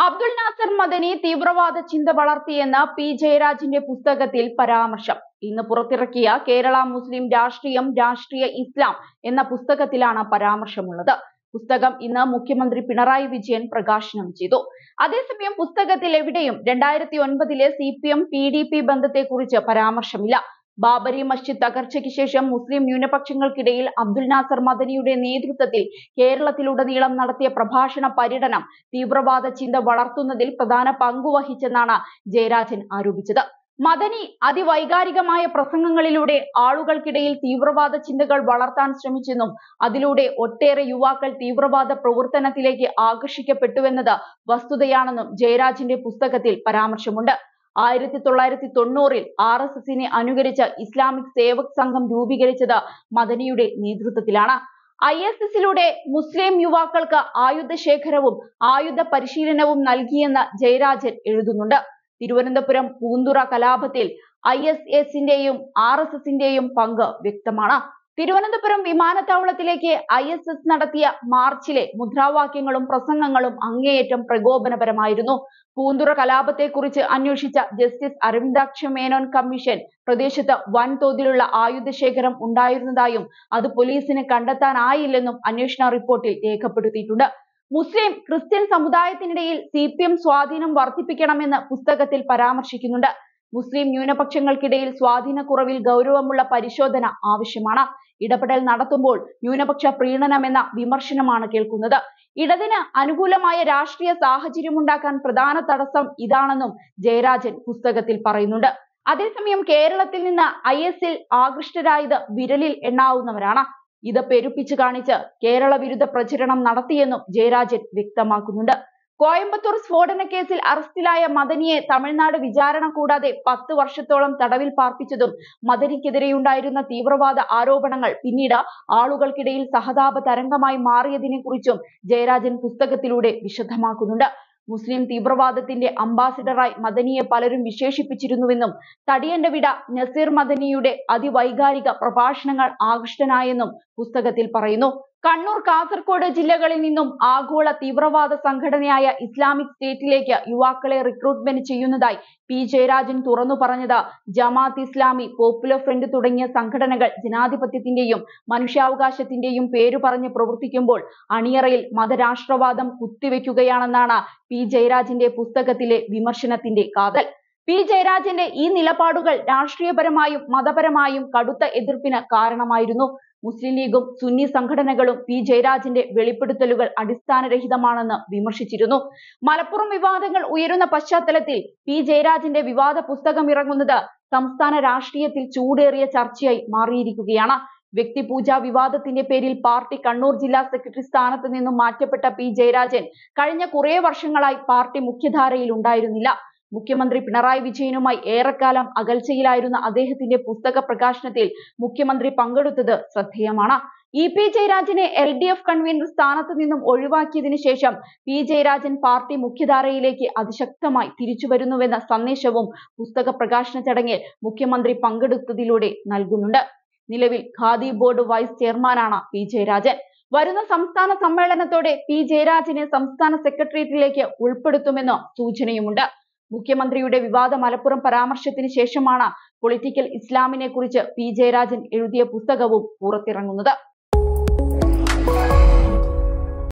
അബ്ദുൽ നാസർ മദനി തീവ്രവാദ ചിന്ത വളർത്തിയെന്ന പി ജയരാജിന്റെ പുസ്തകത്തിൽ പരാമർശം ഇന്ന് പുറത്തിറക്കിയ കേരള മുസ്ലിം രാഷ്ട്രീയം രാഷ്ട്രീയ ഇസ്ലാം എന്ന പുസ്തകത്തിലാണ് പരാമർശമുള്ളത് പുസ്തകം ഇന്ന് മുഖ്യമന്ത്രി പിണറായി വിജയൻ പ്രകാശനം ചെയ്തു അതേസമയം പുസ്തകത്തിൽ എവിടെയും രണ്ടായിരത്തി ഒൻപതിലെ C P M P D P ബന്ധത്തെക്കുറിച്ച് പരാമർശമില്ല ബാബരി മസ്ജിദ് തകർച്ചയ്ക്ക് ശേഷം മുസ്ലിം ന്യൂനപക്ഷങ്ങൾക്കിടയിൽ അബ്ദുൽ നാസർ മദനിയുടെ നേതൃത്വത്തിൽ കേരളത്തിലുടനീളം നടത്തിയ പ്രഭാഷണ പര്യടനം തീവ്രവാദ ചിന്ത വളർത്തുന്നതിൽ പ്രധാന പങ്കുവഹിച്ചെന്നാണ് ജയരാജൻ ആരോപിച്ചത് മദനി അതിവൈകാരികമായ പ്രസംഗങ്ങളിലൂടെ ആളുകൾക്കിടയിൽ തീവ്രവാദ ചിന്തകൾ വളർത്താൻ ശ്രമിച്ചെന്നും അതിലൂടെ ഒട്ടേറെ യുവാക്കൾ തീവ്രവാദ പ്രവർത്തനത്തിലേക്ക് ആകർഷിക്കപ്പെട്ടുവെന്നത് വസ്തുതയാണെന്നും ജയരാജിന്റെ പുസ്തകത്തിൽ പരാമർശമുണ്ട് ആയിരത്തി തൊള്ളായിരത്തി തൊണ്ണൂറിൽ ആർ എസ് എസിനെ അനുകരിച്ച് ഇസ്ലാമിക് സേവക് സംഘം രൂപീകരിച്ചത് മദനിയുടെ നേതൃത്വത്തിലാണ് ഐ എസ് എസിലൂടെ മുസ്ലിം യുവാക്കൾക്ക് ആയുധശേഖരവും ആയുധ പരിശീലനവും നൽകിയെന്ന് ജയരാജൻ എഴുതുന്നുണ്ട് തിരുവനന്തപുരം പൂന്തുറ കലാപത്തിൽ ഐ എസ് എസിന്റെയും ആർ എസ് എസിന്റെയും പങ്ക് വ്യക്തമാണ് തിരുവനന്തപുരം വിമാനത്താവളത്തിലേക്ക് ഐ എസ് എസ് നടത്തിയ മാർച്ചിലെ മുദ്രാവാക്യങ്ങളും പ്രസംഗങ്ങളും അങ്ങേയറ്റം പ്രകോപനപരമായിരുന്നു പൂന്തുറ കലാപത്തെക്കുറിച്ച് അന്വേഷിച്ച ജസ്റ്റിസ് അരവിന്ദാക്ഷ മേനോൻ കമ്മീഷൻ പ്രദേശത്ത് വൻതോതിലുള്ള ആയുധശേഖരം ഉണ്ടായിരുന്നതായും അത് പോലീസിന് കണ്ടെത്താനായില്ലെന്നും അന്വേഷണ റിപ്പോർട്ടിൽ രേഖപ്പെടുത്തിയിട്ടുണ്ട് മുസ്ലിം ക്രിസ്ത്യൻ സമുദായത്തിനിടയിൽ സി പി എം സ്വാധീനം വർദ്ധിപ്പിക്കണമെന്ന് പുസ്തകത്തിൽ പരാമർശിക്കുന്നുണ്ട് മുസ്ലിം ന്യൂനപക്ഷങ്ങൾക്കിടയിൽ സ്വാധീനക്കുറവിൽ ഗൗരവമുള്ള പരിശോധന ആവശ്യമാണ് ഇടപെടൽ നടത്തുമ്പോൾ ന്യൂനപക്ഷ പ്രീണനമെന്ന വിമർശനമാണ് കേൾക്കുന്നത് ഇടതിന് അനുകൂലമായ രാഷ്ട്രീയ സാഹചര്യമുണ്ടാക്കാൻ പ്രധാന തടസ്സം ഇതാണെന്നും ജയരാജൻ പുസ്തകത്തിൽ പറയുന്നുണ്ട് അതേസമയം കേരളത്തിൽ നിന്ന് ഐ എസിൽ ആകൃഷ്ടരായത് വിരലിൽ എണ്ണാവുന്നവരാണ് ഇത് പെരുപ്പിച്ചു കാണിച്ച് കേരള വിരുദ്ധ പ്രചരണം നടത്തിയെന്നും ജയരാജൻ വ്യക്തമാക്കുന്നുണ്ട് കോയമ്പത്തൂർ സ്ഫോടന കേസിൽ അറസ്റ്റിലായ മദനിയെ തമിഴ്നാട് വിചാരണ കൂടാതെ പത്ത് വർഷത്തോളം തടവിൽ പാർപ്പിച്ചതും മദനിക്കെതിരെയുണ്ടായിരുന്ന തീവ്രവാദ ആരോപണങ്ങൾ പിന്നീട് ആളുകൾക്കിടയിൽ സഹതാപ തരംഗമായി മാറിയതിനെ കുറിച്ചും ജയരാജൻ പുസ്തകത്തിലൂടെ വിശദമാക്കുന്നുണ്ട് മുസ്ലിം തീവ്രവാദത്തിന്റെ അംബാസിഡറായി മദനിയെ പലരും വിശേഷിപ്പിച്ചിരുന്നുവെന്നും തടിയന്റെ വിട നസീർ മദനിയുടെ അതിവൈകാരിക പ്രഭാഷണങ്ങൾ ആകൃഷ്ടനായെന്നും പുസ്തകത്തിൽ പറയുന്നു കണ്ണൂർ കാസർഗോഡ് ജില്ലകളിൽ നിന്നും ആഗോള തീവ്രവാദ സംഘടനയായ ഇസ്ലാമിക് സ്റ്റേറ്റിലേക്ക് യുവാക്കളെ റിക്രൂട്ട്മെന്റ് ചെയ്യുന്നതായി പി ജയരാജൻ തുറന്നു പറഞ്ഞത് ജമാഅത്ത് ഇസ്ലാമി പോപ്പുലർ ഫ്രണ്ട് തുടങ്ങിയ സംഘടനകൾ ജനാധിപത്യത്തിന്റെയും മനുഷ്യാവകാശത്തിന്റെയും പേരു പറഞ്ഞ് പ്രവർത്തിക്കുമ്പോൾ അണിയറയിൽ മതരാഷ്ട്രവാദം കുത്തിവെക്കുകയാണെന്നാണ് പി ജയരാജന്റെ പുസ്തകത്തിലെ വിമർശനത്തിന്റെ കാതൽ പി ജയരാജന്റെ ഈ നിലപാടുകൾ രാഷ്ട്രീയപരമായും മതപരമായും കടുത്ത എതിർപ്പിന് കാരണമായിരുന്നു മുസ്ലിം ലീഗും സുന്നി സംഘടനകളും പി ജയരാജന്റെ വെളിപ്പെടുത്തലുകൾ അടിസ്ഥാനരഹിതമാണെന്ന് വിമർശിച്ചിരുന്നു മലപ്പുറം വിവാദങ്ങൾ ഉയരുന്ന പശ്ചാത്തലത്തിൽ പി ജയരാജന്റെ വിവാദ പുസ്തകം ഇറങ്ങുന്നത് സംസ്ഥാന രാഷ്ട്രീയത്തിൽ ചൂടേറിയ ചർച്ചയായി മാറിയിരിക്കുകയാണ് വ്യക്തിപൂജാ വിവാദത്തിന്റെ പേരിൽ പാർട്ടി കണ്ണൂർ ജില്ലാ സെക്രട്ടറി സ്ഥാനത്ത് നിന്നും മാറ്റപ്പെട്ട പി ജയരാജൻ കഴിഞ്ഞ കുറേ വർഷങ്ങളായി പാർട്ടി മുഖ്യധാരയിൽ ഉണ്ടായിരുന്നില്ല മുഖ്യമന്ത്രി പിണറായി വിജയനുമായി ഏറെക്കാലം അകൽച്ചയിലായിരുന്ന അദ്ദേഹത്തിന്റെ പുസ്തക പ്രകാശനത്തിൽ മുഖ്യമന്ത്രി പങ്കെടുത്തത് ശ്രദ്ധേയമാണ് ഇ പി ജയരാജനെ എൽ ഡി എഫ് കൺവീനർ സ്ഥാനത്ത് നിന്നും ഒഴിവാക്കിയതിനു ശേഷം പി ജയരാജൻ പാർട്ടി മുഖ്യധാരയിലേക്ക് അതിശക്തമായി തിരിച്ചു വരുന്നുവെന്ന സന്ദേശവും പുസ്തക പ്രകാശന ചടങ്ങിൽ മുഖ്യമന്ത്രി പങ്കെടുത്തതിലൂടെ നൽകുന്നുണ്ട് നിലവിൽ ഖാദി ബോർഡ് വൈസ് ചെയർമാനാണ് പി ജയരാജൻ വരുന്ന സംസ്ഥാന സമ്മേളനത്തോടെ പി ജയരാജനെ സംസ്ഥാന സെക്രട്ടേറിയറ്റിലേക്ക് ഉൾപ്പെടുത്തുമെന്ന് സൂചനയുമുണ്ട് മുഖ്യമന്ത്രിയുടെ വിവാദ മലപ്പുറം പരാമർശത്തിന് ശേഷമാണ് പൊളിറ്റിക്കൽ ഇസ്ലാമിനെ കുറിച്ച് പി ജയരാജൻ എഴുതിയ പുസ്തകവും പുറത്തിറങ്ങുന്നത്